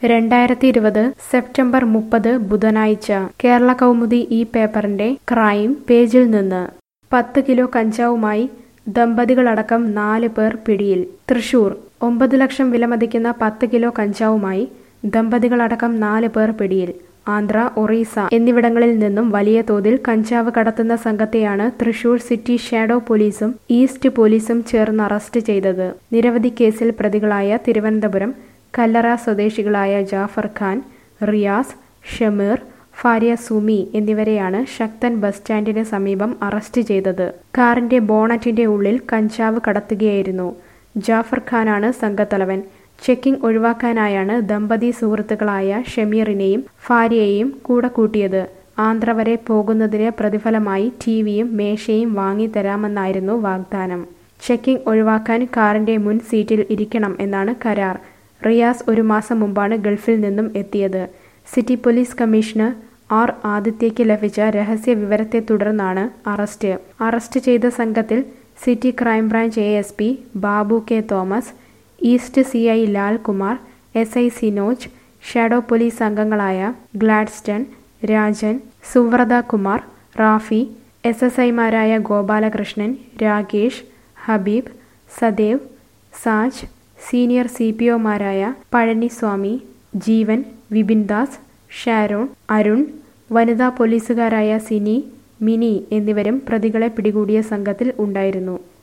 രണ്ടായിരത്തി ഇരുപത് സെപ്റ്റംബർ മുപ്പത് ബുധനാഴ്ച കേരള കൗമുദി ഈ പേപ്പറിന്റെ ക്രൈം പേജിൽ നിന്ന് പത്ത് കിലോ കഞ്ചാവുമായി ദമ്പതികളടക്കം നാല് പേർ പിടിയിൽ തൃശൂർ ഒമ്പത് ലക്ഷം വിലമതിക്കുന്ന പത്ത് കിലോ കഞ്ചാവുമായി ദമ്പതികളടക്കം നാല് പേർ പിടിയിൽ ആന്ധ്ര ഒറീസ എന്നിവിടങ്ങളിൽ നിന്നും വലിയ തോതിൽ കഞ്ചാവ് കടത്തുന്ന സംഘത്തെയാണ് തൃശൂർ സിറ്റി ഷാഡോ പോലീസും ഈസ്റ്റ് പോലീസും ചേർന്ന് അറസ്റ്റ് ചെയ്തത് നിരവധി കേസിൽ പ്രതികളായ തിരുവനന്തപുരം കല്ലറ സ്വദേശികളായ ജാഫർ ഖാൻ റിയാസ് ഷമീർ ഫാരിയ സുമി എന്നിവരെയാണ് ശക്തൻ ബസ് സ്റ്റാൻഡിന് സമീപം അറസ്റ്റ് ചെയ്തത് കാറിന്റെ ബോണറ്റിന്റെ ഉള്ളിൽ കഞ്ചാവ് കടത്തുകയായിരുന്നു ജാഫർ ഖാനാണ് സംഘത്തലവൻ ചെക്കിംഗ് ഒഴിവാക്കാനായാണ് ദമ്പതി സുഹൃത്തുക്കളായ ഷമീറിനെയും ഫാരിയയെയും കൂടെ കൂട്ടിയത് ആന്ധ്ര വരെ പോകുന്നതിന് പ്രതിഫലമായി ടിവിയും മേശയും വാങ്ങി തരാമെന്നായിരുന്നു വാഗ്ദാനം ചെക്കിംഗ് ഒഴിവാക്കാൻ കാറിന്റെ മുൻ സീറ്റിൽ ഇരിക്കണം എന്നാണ് കരാർ റിയാസ് ഒരു മാസം മുമ്പാണ് ഗൾഫിൽ നിന്നും എത്തിയത് സിറ്റി പോലീസ് കമ്മീഷണർ ആർ ആദിത്യയ്ക്ക് ലഭിച്ച രഹസ്യ വിവരത്തെ തുടർന്നാണ് അറസ്റ്റ് അറസ്റ്റ് ചെയ്ത സംഘത്തിൽ city crime branch A S P Babu K Thomas east C I Lalkumar S I Sinoj shadow police അംഗങ്ങളായ ഗ്ലാഡ്സ്റ്റൺ രാജൻ സുവ്രത കുമാർ റാഫി എസ് എസ് ഐമാരായ Gopalakrishnan Rakesh Habeeb Sadev Saj senior C P ഒമാരായ പഴനിസ്വാമി ജീവൻ വിപിൻ ദാസ് ഷാരോൺ അരുൺ വനിതാ പോലീസുകാരായ സിനി മിനി എന്നിവരും പ്രതികളെ പിടികൂടിയ സംഘത്തിൽ ഉണ്ടായിരുന്നു